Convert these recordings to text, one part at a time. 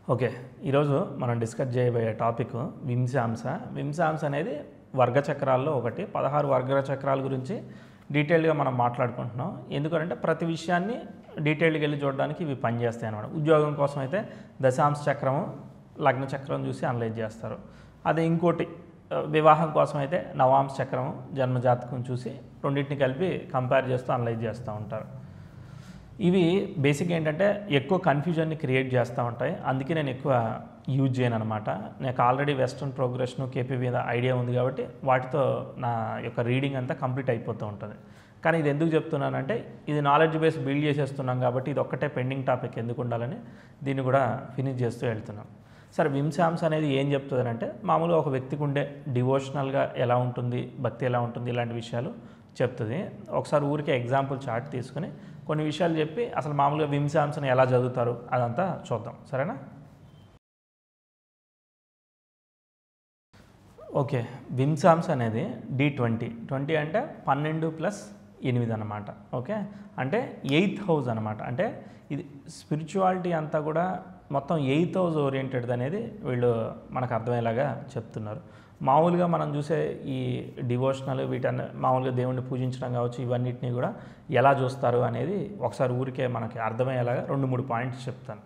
okay ఈరోజు మనం discuss చేయబోయే టాపిక్ వింశాంశ వింశాంశ అనేది వర్గ చక్రాల్లో ఒకటి పదహారు వర్గ చక్రాల గురించి డీటెయిల్గా మనం మాట్లాడుకుంటున్నాం ఎందుకంటే ప్రతి విషయాన్ని డీటెయిల్గా వెళ్ళి చూడడానికి ఇవి పనిచేస్తాయి అన్నమాట ఉద్యోగం కోసం అయితే దశాంశ చక్రము లగ్న చక్రం చూసి అనలైజ్ చేస్తారు అదే ఇంకోటి ఆ, వివాహం కోసం అయితే నవాంశ చక్రం జన్మజాతకం చూసి రెండింటిని కలిపి కంపేర్ చేస్తూ అనలైజ్ చేస్తూ ఉంటారు ఇవి బేసిక్ ఏంటంటే ఎక్కువ కన్ఫ్యూజన్ని క్రియేట్ చేస్తూ ఉంటాయి అందుకే నేను ఎక్కువ యూజ్ చేయను అనమాట నాకు ఆల్రెడీ వెస్ట్రన్ ప్రోగ్రెషన్ కేపీ మీద ఐడియా ఉంది కాబట్టి వాటితో నా యొక్క రీడింగ్ అంతా కంప్లీట్ అయిపోతూ ఉంటుంది కానీ ఇది ఎందుకు చెప్తున్నానంటే ఇది నాలెడ్జ్ బేస్ బిల్డ్ చేసేస్తున్నాం కాబట్టి ఇది ఒక్కటే పెండింగ్ టాపిక్ ఎందుకు ఉండాలని దీన్ని కూడా ఫినిష్ చేస్తూ వెళ్తున్నాం సరే వింశాంశ అనేది ఏం చెప్తుంది అంటే మామూలుగా ఒక వ్యక్తికి ఉండే డివోషనల్గా ఎలా ఉంటుంది భక్తి ఎలా ఉంటుంది ఇలాంటి విషయాలు చెప్తుంది ఒకసారి ఊరికే ఎగ్జాంపుల్ చార్ట్ తీసుకుని కొన్ని విషయాలు చెప్పి అసలు మామూలుగా వింశాంశను ఎలా చదువుతారు అదంతా చూద్దాం సరేనా ఓకే వింశాంశ అనేది డి ట్వంటీ ట్వంటీ అంటే పన్నెండు ప్లస్ ఎనిమిది అనమాట ఓకే అంటే ఎయిత్ హౌస్ అనమాట అంటే ఇది స్పిరిచువాలిటీ అంతా కూడా మొత్తం ఎయిత్ హౌస్ ఓరియంటెడ్ అనేది వీళ్ళు మనకు అర్థమయ్యేలాగా చెప్తున్నారు మామూలుగా మనం చూసే ఈ డివోషనల్ వీటన్ని మామూలుగా దేవుణ్ణి పూజించడం కావచ్చు ఇవన్నిటిని కూడా ఎలా చూస్తారు అనేది ఒకసారి ఊరికే మనకి అర్థమయ్యేలాగా రెండు మూడు పాయింట్స్ చెప్తాను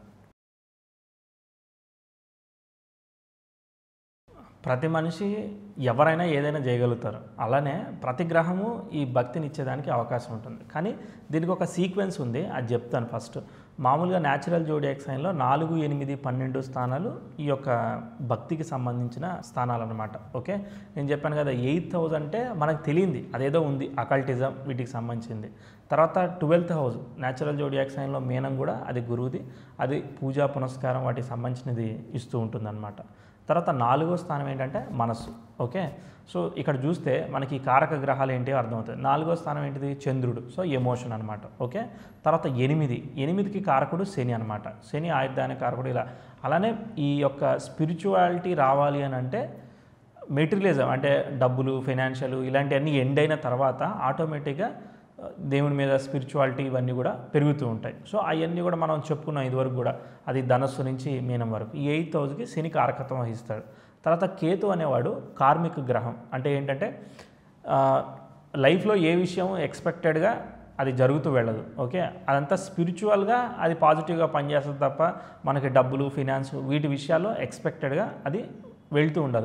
ప్రతి మనిషి ఎవరైనా ఏదైనా చేయగలుగుతారు అలానే ప్రతి గ్రహము ఈ భక్తిని ఇచ్చేదానికి అవకాశం ఉంటుంది కానీ దీనికి ఒక సీక్వెన్స్ ఉంది అది చెప్తాను ఫస్ట్ మామూలుగా న్యాచురల్ జోడియాక్ సైన్లో నాలుగు ఎనిమిది పన్నెండు స్థానాలు ఈ యొక్క భక్తికి సంబంధించిన స్థానాలు అనమాట ఓకే నేను చెప్పాను కదా ఎయిత్ హౌస్ అంటే మనకు తెలియంది అదేదో ఉంది అకల్టిజం వీటికి సంబంధించింది తర్వాత ట్వెల్త్ హౌస్ న్యాచురల్ జోడియాక్ సైన్లో మీనం కూడా అది గురువుది అది పూజా పునస్కారం వాటికి సంబంధించినది ఇస్తూ ఉంటుందన్నమాట తర్వాత నాలుగో స్థానం ఏంటంటే మనస్సు ఓకే సో ఇక్కడ చూస్తే మనకి ఈ కారక గ్రహాలు ఏంటి అర్థమవుతుంది నాలుగో స్థానం ఏంటిది చంద్రుడు సో ఎమోషన్ అనమాట ఓకే తర్వాత ఎనిమిది ఎనిమిదికి కారకుడు శని అనమాట శని ఆయుర్దాన కారకుడు ఇలా అలానే ఈ యొక్క స్పిరిచువాలిటీ రావాలి అని అంటే మెటీరియలిజం అంటే డబ్బులు ఫైనాన్షియల్ ఇలాంటివన్నీ ఎండ్ అయిన తర్వాత ఆటోమేటిక్గా దేవుని మీద స్పిరిచువాలిటీ ఇవన్నీ కూడా పెరుగుతూ ఉంటాయి సో అవన్నీ కూడా మనం చెప్పుకున్నాం ఇదివరకు కూడా అది ధనస్సు నుంచి మీనం వరకు ఈ ఎయిత్ హౌస్కి శని కారకత్వం వహిస్తాడు తర్వాత కేతు అనేవాడు కార్మిక గ్రహం అంటే ఏంటంటే ఆ, లైఫ్లో ఏ విషయం ఎక్స్పెక్టెడ్గా అది జరుగుతూ వెళ్ళదు ఓకే అదంతా స్పిరిచువల్గా అది పాజిటివ్గా పనిచేస్తుంది తప్ప మనకి డబ్బులు ఫినాన్స్ వీటి విషయాల్లో ఎక్స్పెక్టెడ్గా అది వెళ్తూ ఉండదు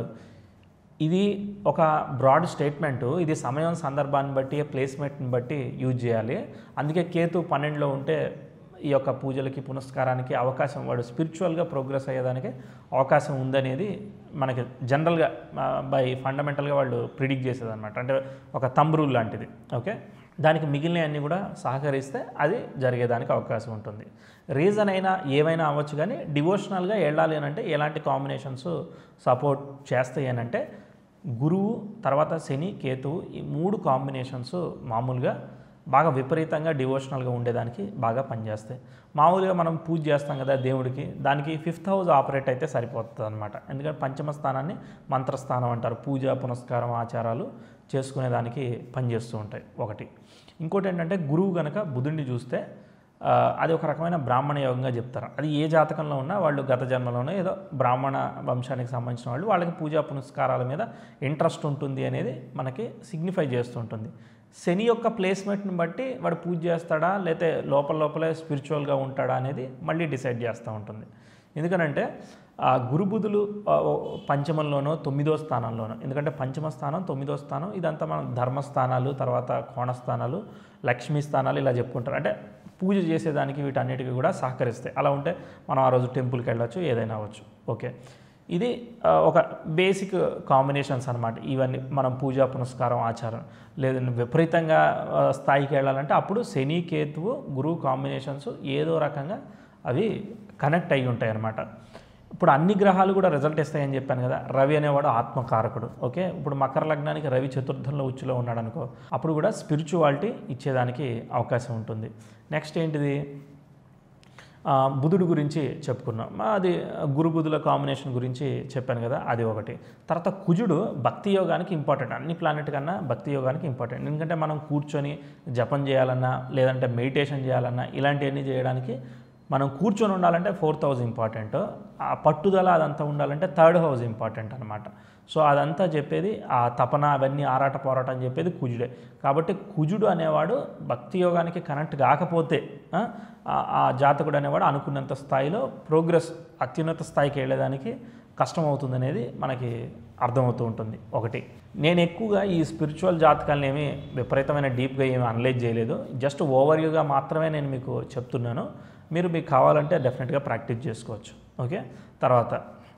ఇది ఒక బ్రాడ్ స్టేట్మెంట్ ఇది సమయం సందర్భాన్ని బట్టి ప్లేస్మెంట్ని బట్టి యూజ్ చేయాలి అందుకే కేతు పన్నెండులో ఉంటే ఈ యొక్క పూజలకి పునస్కారానికి అవకాశం వాడు స్పిరిచువల్గా ప్రోగ్రెస్ అయ్యేదానికి అవకాశం ఉందనేది మనకి జనరల్గా బై ఫండమెంటల్గా వాళ్ళు ప్రిడిక్ట్ చేసేదన్నమాట అంటే ఒక తంబ్రూల్ లాంటిది ఓకే దానికి మిగిలిన అన్నీ కూడా సహకరిస్తే అది జరిగేదానికి అవకాశం ఉంటుంది రీజన్ అయినా ఏమైనా అవ్వచ్చు కానీ డివోషనల్గా వెళ్ళాలి అని అంటే ఎలాంటి కాంబినేషన్స్ సపోర్ట్ చేస్తాయి అని అంటే గురువు తర్వాత శని కేతువు ఈ మూడు కాంబినేషన్స్ మామూలుగా బాగా విపరీతంగా డివోషనల్గా ఉండేదానికి బాగా పనిచేస్తాయి మామూలుగా మనం పూజ చేస్తాం కదా దేవుడికి దానికి ఫిఫ్త్ హౌస్ ఆపరేట్ అయితే సరిపోతుంది అనమాట ఎందుకంటే పంచమ స్థానాన్ని మంత్రస్థానం అంటారు పూజ పునస్కారం ఆచారాలు చేసుకునేదానికి పనిచేస్తూ ఉంటాయి ఒకటి ఇంకోటి ఏంటంటే గురువు గనక బుధుడిని చూస్తే ఆ, అది ఒక రకమైన బ్రాహ్మణ యోగంగా చెప్తారు అది ఏ జాతకంలో ఉన్నా వాళ్ళు గత జన్మలోనే ఏదో బ్రాహ్మణ వంశానికి సంబంధించిన వాళ్ళు వాళ్ళకి పూజా పునస్కారాల మీద ఇంట్రెస్ట్ ఉంటుంది అనేది మనకి సిగ్నిఫై చేస్తుంటుంది శని యొక్క ప్లేస్మెంట్ని బట్టి వాడు పూజ చేస్తాడా లేకపోతే లోపల లోపలే స్పిరిచువల్గా ఉంటాడా అనేది మళ్ళీ డిసైడ్ చేస్తూ ఉంటుంది ఎందుకనంటే ఆ గురుబుధులు ఆ, ఓ పంచమంలోనో తొమ్మిదో స్థానంలోనో ఎందుకంటే పంచమ స్థానం తొమ్మిదో స్థానం ఇదంతా మనం ధర్మస్థానాలు తర్వాత కోణస్థానాలు లక్ష్మీ స్థానాలు ఇలా చెప్పుకుంటారు అంటే పూజ చేసేదానికి వీటన్నిటికీ కూడా సహకరిస్తాయి అలా ఉంటే మనం ఆ రోజు టెంపుల్కి వెళ్ళొచ్చు ఏదైనా అవ్వచ్చు ఓకే ఇది ఆ, ఒక బేసిక్ కాంబినేషన్స్ అనమాట ఇవన్నీ మనం పూజా పునస్కారం ఆచారం లేదంటే విపరీతంగా ఆ, స్థాయికి వెళ్ళాలంటే అప్పుడు శని కేతువు గురువు కాంబినేషన్స్ ఏదో రకంగా అవి కనెక్ట్ అయి ఉంటాయి అన్నమాట ఇప్పుడు అన్ని గ్రహాలు కూడా రిజల్ట్ ఇస్తాయని చెప్పాను కదా రవి అనేవాడు ఆత్మకారకుడు ఓకే ఇప్పుడు మకర లగ్నానికి రవి చతుర్థంలో ఉచ్చులో ఉన్నాడు అనుకో అప్పుడు కూడా స్పిరిచువాలిటీ ఇచ్చేదానికి అవకాశం ఉంటుంది నెక్స్ట్ ఏంటిది ఆ, బుధుడు గురించి చెప్పుకున్నాం మా అది గురు బుధుల కాంబినేషన్ గురించి చెప్పాను కదా అది ఒకటి తర్వాత కుజుడు భక్తి యోగానికి ఇంపార్టెంట్ అన్ని ప్లానెట్ కన్నా భక్తి యోగానికి ఇంపార్టెంట్ ఎందుకంటే మనం కూర్చొని జపం చేయాలన్నా లేదంటే మెడిటేషన్ చేయాలన్నా ఇలాంటివన్నీ చేయడానికి మనం కూర్చొని ఉండాలంటే ఫోర్త్ హౌస్ ఇంపార్టెంట్ ఆ పట్టుదల అదంతా ఉండాలంటే థర్డ్ హౌస్ ఇంపార్టెంట్ అనమాట సో అదంతా చెప్పేది ఆ తపన అవన్నీ ఆరాట పోరాటం అని చెప్పేది కుజుడే కాబట్టి కుజుడు అనేవాడు భక్తి యోగానికి కనెక్ట్ కాకపోతే ఆ, ఆ- ఆ జాతకుడు అనేవాడు అనుకున్నంత స్థాయిలో ప్రోగ్రెస్ అత్యున్నత స్థాయికి వెళ్ళేదానికి కష్టం అవుతుంది అనేది మనకి అర్థమవుతూ ఉంటుంది ఒకటి నేను ఎక్కువగా ఈ స్పిరిచువల్ జాతకాలను ఏమి విపరీతమైన డీప్గా ఏమి అనలైజ్ చేయలేదు జస్ట్ ఓవర్వ్యూగా మాత్రమే నేను మీకు చెప్తున్నాను మీరు మీకు కావాలంటే డెఫినెట్గా ప్రాక్టీస్ చేసుకోవచ్చు ఓకే తర్వాత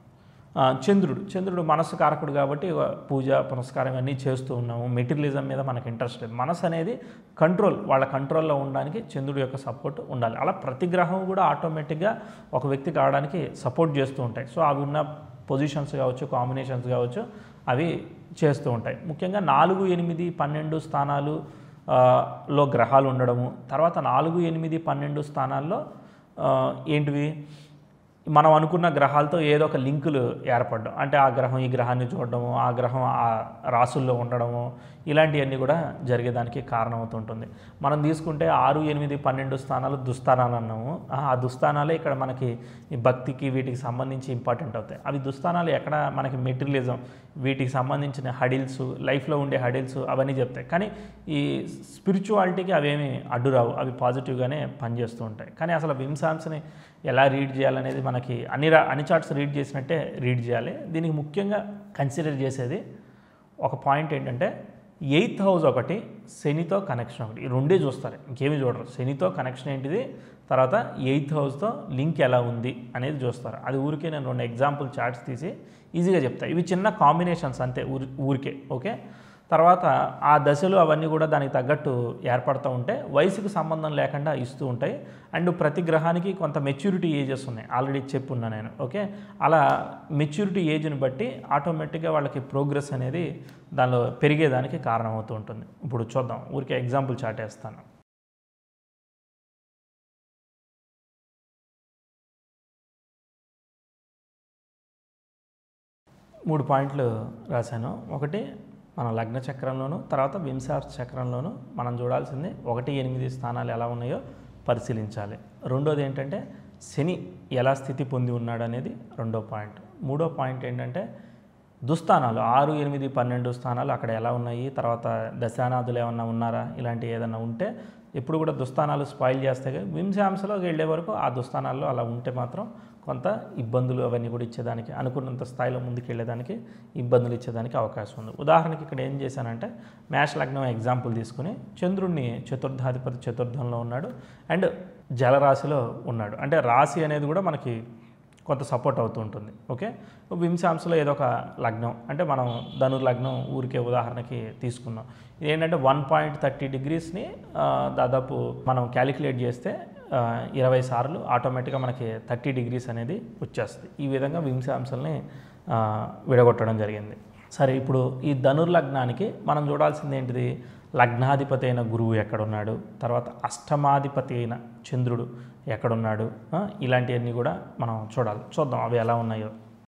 ఆ, చంద్రుడు చంద్రుడు మనస్సు కారకుడు కాబట్టి ఇవ పూజ పునస్కారం అన్నీ చేస్తూ ఉన్నాము మెటీరియలిజం మీద మనకు ఇంట్రెస్ట్ లేదు మనసు అనేది కంట్రోల్ వాళ్ళ కంట్రోల్లో ఉండడానికి చంద్రుడి యొక్క సపోర్ట్ ఉండాలి అలా ప్రతి గ్రహం కూడా ఆటోమేటిక్గా ఒక వ్యక్తి కావడానికి సపోర్ట్ చేస్తూ ఉంటాయి సో అవి ఉన్న పొజిషన్స్ కావచ్చు కాంబినేషన్స్ కావచ్చు అవి చేస్తూ ఉంటాయి ముఖ్యంగా నాలుగు ఎనిమిది పన్నెండు స్థానాలు ఆ, లో గ్రహాలు ఉండడము తర్వాత నాలుగు ఎనిమిది పన్నెండు స్థానాల్లో ఆ, ఏంటివి మనం అనుకున్న గ్రహాలతో ఏదో ఒక లింకులు ఏర్పడడం అంటే ఆ గ్రహం ఈ గ్రహాన్ని చూడడము ఆ గ్రహం ఆ రాసుల్లో ఉండడము ఇలాంటివన్నీ కూడా జరిగేదానికి కారణమవుతుంటుంది మనం తీసుకుంటే ఆరు ఎనిమిది పన్నెండు స్థానాలు దుస్థానాలు అన్నాము ఆ ఆ దుస్థానాలే ఇక్కడ మనకి ఈ భక్తికి వీటికి సంబంధించి ఇంపార్టెంట్ అవుతాయి అవి దుస్థానాలు ఎక్కడ మనకి మెటీరియలిజం వీటికి సంబంధించిన హడిల్స్ లైఫ్లో ఉండే హడిల్స్ అవన్నీ చెప్తాయి కానీ ఈ స్పిరిచువాలిటీకి అవేమి అడ్డు రావు అవి పాజిటివ్గానే పనిచేస్తూ ఉంటాయి కానీ అసలు విమ్సామ్స్ని ఎలా రీడ్ చేయాలనేది మనకి అన్ని రా అన్ని చార్ట్స్ రీడ్ చేసినట్టే రీడ్ చేయాలి దీనికి ముఖ్యంగా కన్సిడర్ చేసేది ఒక పాయింట్ ఏంటంటే ఎయిత్ హౌస్ ఒకటి శనితో కనెక్షన్ ఒకటి ఈ రెండే చూస్తారు ఇంకేమీ చూడరు శనితో కనెక్షన్ ఏంటిది తర్వాత ఎయిత్ హౌస్తో లింక్ ఎలా ఉంది అనేది చూస్తారు అది ఊరికే నేను రెండు ఎగ్జాంపుల్ చార్ట్స్ తీసి ఈజీగా చెప్తాను ఇవి చిన్న కాంబినేషన్స్ అంతే ఊరి ఊరికే ఓకే తర్వాత ఆ దశలు అవన్నీ కూడా దానికి తగ్గట్టు ఏర్పడుతూ ఉంటే వయసుకు సంబంధం లేకుండా ఇస్తూ ఉంటాయి అండ్ ప్రతి గ్రహానికి కొంత మెచ్యూరిటీ ఏజెస్ ఉన్నాయి ఆల్రెడీ చెప్పున్నా నేను ఓకే అలా మెచ్యూరిటీ ఏజ్ని బట్టి ఆటోమేటిక్గా వాళ్ళకి ప్రోగ్రెస్ అనేది దానిలో పెరిగేదానికి కారణమవుతూ ఉంటుంది ఇప్పుడు చూద్దాం ఊరికే ఎగ్జాంపుల్ చాటేస్తాను మూడు పాయింట్లు రాశాను ఒకటి మన లగ్న చక్రంలోను తర్వాత వింశార్ చక్రంలోను మనం చూడాల్సింది ఒకటి ఎనిమిది స్థానాలు ఎలా ఉన్నాయో పరిశీలించాలి రెండోది ఏంటంటే శని ఎలా స్థితి పొంది ఉన్నాడు అనేది రెండో పాయింట్ మూడో పాయింట్ ఏంటంటే దుస్థానాలు ఆరు ఎనిమిది పన్నెండు స్థానాలు అక్కడ ఎలా ఉన్నాయి తర్వాత దశానాథులు ఏమన్నా ఉన్నారా ఇలాంటి ఏదన్నా ఉంటే ఎప్పుడు కూడా దుస్థానాలు స్పాయిల్ చేస్తే వింశాంశలోకి వెళ్ళే వరకు ఆ దుస్థానాల్లో అలా ఉంటే మాత్రం కొంత ఇబ్బందులు అవన్నీ కూడా ఇచ్చేదానికి అనుకున్నంత స్థాయిలో ముందుకు వెళ్ళేదానికి ఇబ్బందులు ఇచ్చేదానికి అవకాశం ఉంది ఉదాహరణకి ఇక్కడ ఏం చేశానంటే మేష లగ్నం ఎగ్జాంపుల్ తీసుకుని చంద్రుడిని చతుర్థాధిపతి చతుర్థంలో ఉన్నాడు అండ్ జలరాశిలో ఉన్నాడు అంటే రాశి అనేది కూడా మనకి కొంత సపోర్ట్ అవుతూ ఉంటుంది ఓకే వింశాంశలో ఏదో ఒక లగ్నం అంటే మనం ధను లగ్నం ఊరికే ఉదాహరణకి తీసుకుందాం ఇది ఏంటంటే వన్ పాయింట్ థర్టీ డిగ్రీస్ని దాదాపు మనం క్యాలిక్యులేట్ చేస్తే ఆ, ఇరవై సార్లు ఆటోమేటిక్గా మనకి థర్టీ డిగ్రీస్ అనేది వచ్చేస్తుంది ఈ విధంగా వింశాంశాలని ఆ, విడగొట్టడం జరిగింది సరే ఇప్పుడు ఈ ధనుర్లగ్నానికి మనం చూడాల్సింది ఏంటిది లగ్నాధిపతి అయిన గురువు ఎక్కడున్నాడు తర్వాత అష్టమాధిపతి అయిన చంద్రుడు ఎక్కడున్నాడు ఆ, ఇలాంటివన్నీ కూడా మనం చూడాలి చూద్దాం అవి ఎలా ఉన్నాయో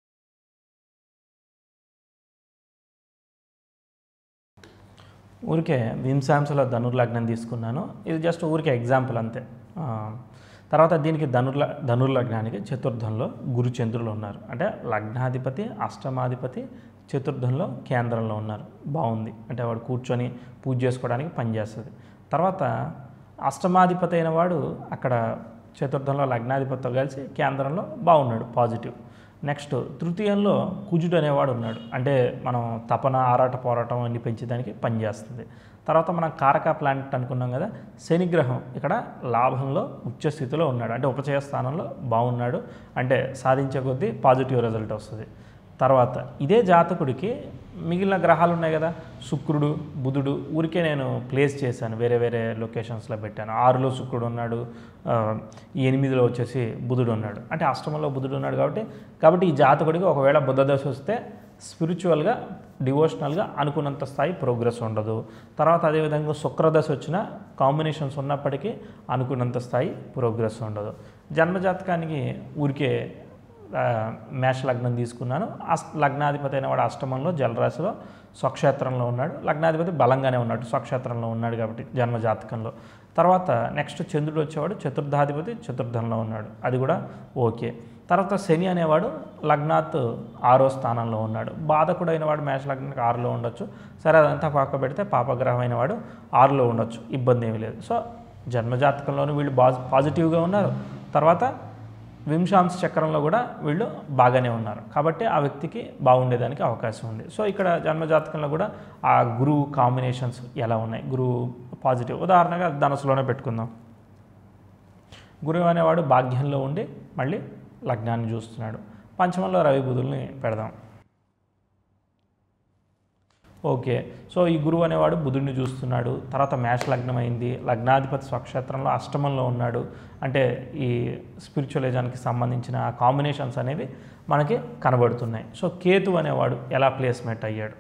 ఊరికే వింశాంశలో ధనుర్లగ్నం తీసుకున్నాను ఇది జస్ట్ ఊరికే ఎగ్జాంపుల్ అంతే ఆ, తర్వాత దీనికి ధనుర్ల ధనుర్లగ్నానికి చతుర్థంలో గురు చంద్రులు ఉన్నారు అంటే లగ్నాధిపతి అష్టమాధిపతి చతుర్థంలో కేంద్రంలో ఉన్నారు బాగుంది అంటే వాడు కూర్చొని పూజ చేసుకోవడానికి పనిచేస్తుంది తర్వాత అష్టమాధిపతి అయిన వాడు అక్కడ చతుర్థంలో లగ్నాధిపతితో కలిసి కేంద్రంలో బాగున్నాడు పాజిటివ్ నెక్స్ట్ తృతీయంలో కుజుడు అనేవాడు ఉన్నాడు అంటే మనం తపన ఆరాట పోరాటం అన్ని పెంచేదానికి పనిచేస్తుంది తర్వాత మనం కారక ప్లానెట్ అనుకున్నాం కదా శనిగ్రహం ఇక్కడ లాభంలో ఉచ్చ స్థితిలో ఉన్నాడు అంటే ఉపచయ స్థానంలో బాగున్నాడు అంటే సాధించే కొద్దీ పాజిటివ్ రిజల్ట్ వస్తుంది తర్వాత ఇదే జాతకుడికి మిగిలిన గ్రహాలు ఉన్నాయి కదా శుక్రుడు బుధుడు ఊరికే నేను ప్లేస్ చేశాను వేరే వేరే లొకేషన్స్లో పెట్టాను ఆరులో శుక్రుడు ఉన్నాడు ఆ, ఈ ఎనిమిదిలో వచ్చేసి బుధుడు ఉన్నాడు అంటే అష్టమంలో బుధుడు ఉన్నాడు కాబట్టి కాబట్టి ఈ జాతకుడికి ఒకవేళ బుధ దశ వస్తే స్పిరిచువల్గా డివోషనల్గా అనుకున్నంత స్థాయి ప్రోగ్రెస్ ఉండదు తర్వాత అదేవిధంగా శుక్రదశ వచ్చిన కాంబినేషన్స్ ఉన్నప్పటికీ అనుకున్నంత స్థాయి ప్రోగ్రెస్ ఉండదు జన్మజాతకానికి ఊరికే ఆ, మేష లగ్నం తీసుకున్నాను అస్ లగ్నాధిపతి అయిన వాడు అష్టమంలో జలరాశిలో స్వక్షేత్రంలో ఉన్నాడు లగ్నాధిపతి బలంగానే ఉన్నాడు స్వక్షేత్రంలో ఉన్నాడు కాబట్టి జన్మ జాతకంలో తర్వాత నెక్స్ట్ చంద్రుడు వచ్చేవాడు చతుర్థాధిపతి చతుర్థంలో ఉన్నాడు అది కూడా ఓకే తర్వాత శని అనేవాడు లగ్నాత్ ఆరో స్థానంలో ఉన్నాడు బాధకుడు అయినవాడు మేష లగ్నానికి ఆరులో ఉండొచ్చు సరే అదంతా పక్క పెడితే పాపగ్రహం అయినవాడు ఆరులో ఉండొచ్చు ఇబ్బంది ఏమీ లేదు సో జన్మజాతకంలోనూ వీళ్ళు బాజ్ పాజిటివ్గా ఉన్నారు తర్వాత వింశాంశ చక్రంలో కూడా వీళ్ళు బాగానే ఉన్నారు కాబట్టి ఆ వ్యక్తికి బాగుండేదానికి అవకాశం ఉంది సో ఇక్కడ జన్మజాతకంలో కూడా ఆ గురువు కాంబినేషన్స్ ఎలా ఉన్నాయి గురువు పాజిటివ్ ఉదాహరణగా ధనసులోనే పెట్టుకుందాం గురువు అనేవాడు భాగ్యంలో ఉండి మళ్ళీ లగ్నాన్ని చూస్తున్నాడు పంచమంలో రవి బుధుల్ని పెడదాం ఓకే సో ఈ గురువు అనేవాడు బుధుడిని చూస్తున్నాడు తర్వాత మేష లగ్నం అయింది లగ్నాధిపతి స్వక్షేత్రంలో అష్టమంలో ఉన్నాడు అంటే ఈ స్పిరిచువలిజానికి సంబంధించిన ఆ కాంబినేషన్స్ అనేవి మనకి కనబడుతున్నాయి సో కేతు అనేవాడు ఎలా ప్లేస్మెంట్ అయ్యాడు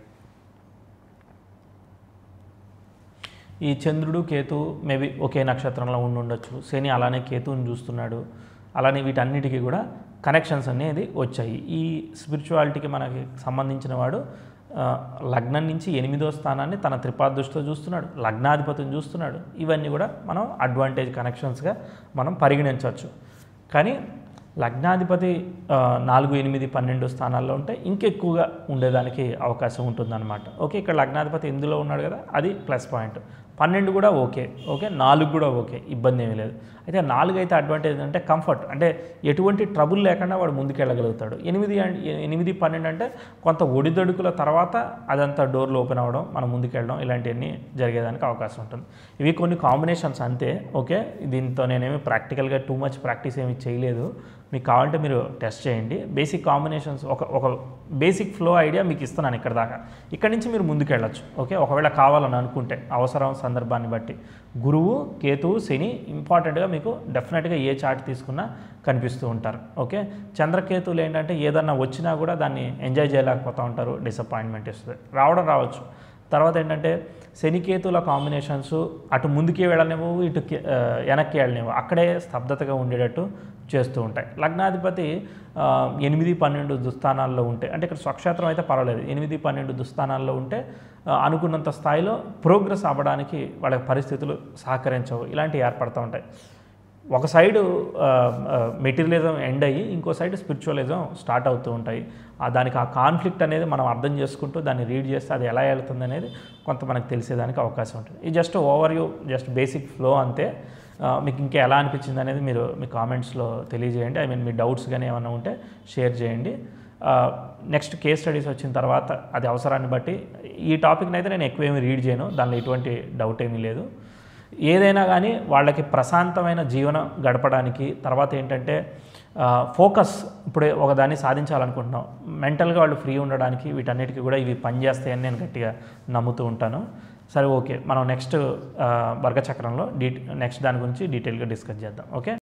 ఈ చంద్రుడు కేతు మేబీ ఒకే నక్షత్రంలో ఉండి ఉండొచ్చు శని అలానే కేతువుని చూస్తున్నాడు అలానే వీటన్నిటికీ కూడా కనెక్షన్స్ అనేది వచ్చాయి ఈ స్పిరిచువాలిటీకి మనకి సంబంధించిన వాడు ఆ, లగ్నం నుంచి ఎనిమిదో స్థానాన్ని తన త్రిపాదృష్టితో చూస్తున్నాడు లగ్నాధిపతిని చూస్తున్నాడు ఇవన్నీ కూడా మనం అడ్వాంటేజ్ కనెక్షన్స్గా మనం పరిగణించవచ్చు కానీ లగ్నాధిపతి ఆ, నాలుగు ఎనిమిది పన్నెండు స్థానాల్లో ఉంటే ఇంకెక్కువగా ఉండేదానికి అవకాశం ఉంటుందన్నమాట ఓకే ఇక్కడ లగ్నాధిపతి ఇందులో ఉన్నాడు కదా అది ప్లస్ పాయింట్ పన్నెండు కూడా ఓకే ఓకే నాలుగు కూడా ఓకే ఇబ్బంది ఏమీ లేదు అయితే నాలుగు అయితే అడ్వాంటేజ్ అంటే కంఫర్ట్ అంటే ఎటువంటి ట్రబుల్ లేకుండా వాడు ముందుకెళ్ళగలుగుతాడు ఎనిమిది అం- ఎనిమిది పన్నెండు అంటే కొంత ఒడిదొడుకుల తర్వాత అదంతా డోర్లు ఓపెన్ అవ్వడం మనం ముందుకెళ్ళడం ఇలాంటివన్నీ జరిగేదానికి అవకాశం ఉంటుంది ఇవి కొన్ని కాంబినేషన్స్ అంతే ఓకే దీంతో నేనేమి ప్రాక్టికల్గా టూ మచ్ ప్రాక్టీస్ ఏమి చేయలేదు మీకు కావాలంటే మీరు టెస్ట్ చేయండి బేసిక్ కాంబినేషన్స్ ఒక ఒక బేసిక్ ఫ్లో ఐడియా మీకు ఇస్తున్నాను ఇక్కడ దాకా ఇక్కడ నుంచి మీరు ముందుకెళ్ళచ్చు ఓకే ఒకవేళ కావాలని అనుకుంటే అవసరం సందర్భాన్ని బట్టి గురువు కేతువు శని ఇంపార్టెంట్గా మీకు డెఫినెట్గా ఏ చార్ట్ తీసుకున్నా కనిపిస్తూ ఉంటారు ఓకే చంద్రకేతువులు ఏంటంటే ఏదన్నా వచ్చినా కూడా దాన్ని ఎంజాయ్ చేయలేకపోతూ ఉంటారు డిసప్పాయింట్మెంట్ ఇస్తుంది రావడం రావచ్చు తర్వాత ఏంటంటే శనికేతుల కాంబినేషన్స్ అటు ముందుకి వెళ్ళనివ్వు ఇటు కి- ఆ, వెనక్కి వెళ్ళనివ్వు అక్కడే స్తబ్దతగా ఉండేటట్టు చేస్తూ ఉంటాయి లగ్నాధిపతి ఆ, ఎనిమిది పన్నెండు దుస్థానాల్లో ఉంటే అంటే ఇక్కడ స్వక్షేత్రం అయితే పర్వాలేదు ఎనిమిది పన్నెండు దుస్థానాల్లో ఉంటే ఆ, అనుకున్నంత స్థాయిలో ప్రోగ్రెస్ అవ్వడానికి వాళ్ళ పరిస్థితులు సహకరించవు ఇలాంటివి ఏర్పడుతూ ఉంటాయి ఒక సైడు మెటీరియలిజం ఎండ్ అయ్యి ఇంకో సైడ్ స్పిరిచువలిజం స్టార్ట్ అవుతూ ఉంటాయి ఆ దానికి ఆ కాన్ఫ్లిక్ట్ అనేది మనం అర్థం చేసుకుంటూ దాన్ని రీడ్ చేస్తే అది ఎలా వెళ్తుంది అనేది కొంత మనకు తెలిసేదానికి అవకాశం ఉంటుంది ఇది just over you just basic flow అంతే ఆ, మీకు ఇంకా ఎలా అనిపించింది అనేది మీరు మీ కామెంట్స్లో తెలియజేయండి ఐ మీన్ మీ డౌట్స్ కానీ ఏమైనా ఉంటే షేర్ చేయండి నెక్స్ట్ కేస్ స్టడీస్ వచ్చిన తర్వాత అది అవసరాన్ని బట్టి ఈ టాపిక్ని అయితే నేను ఎక్కువ ఏమి రీడ్ చేయను దానిలో ఎటువంటి డౌట్ ఏమీ లేదు ఏదైనా కానీ వాళ్ళకి ప్రశాంతమైన జీవనం గడపడానికి తర్వాత ఏంటంటే ఫోకస్ ఇప్పుడే ఒకదాన్ని సాధించాలనుకుంటున్నాం మెంటల్గా వాళ్ళు ఫ్రీ ఉండడానికి వీటన్నిటికీ కూడా ఇవి పనిచేస్తాయని నేను గట్టిగా నమ్ముతూ ఉంటాను సరే ఓకే మనం నెక్స్ట్ వర్గచక్రంలో డీ నెక్స్ట్ దాని గురించి డీటెయిల్గా డిస్కస్ చేద్దాం ఓకే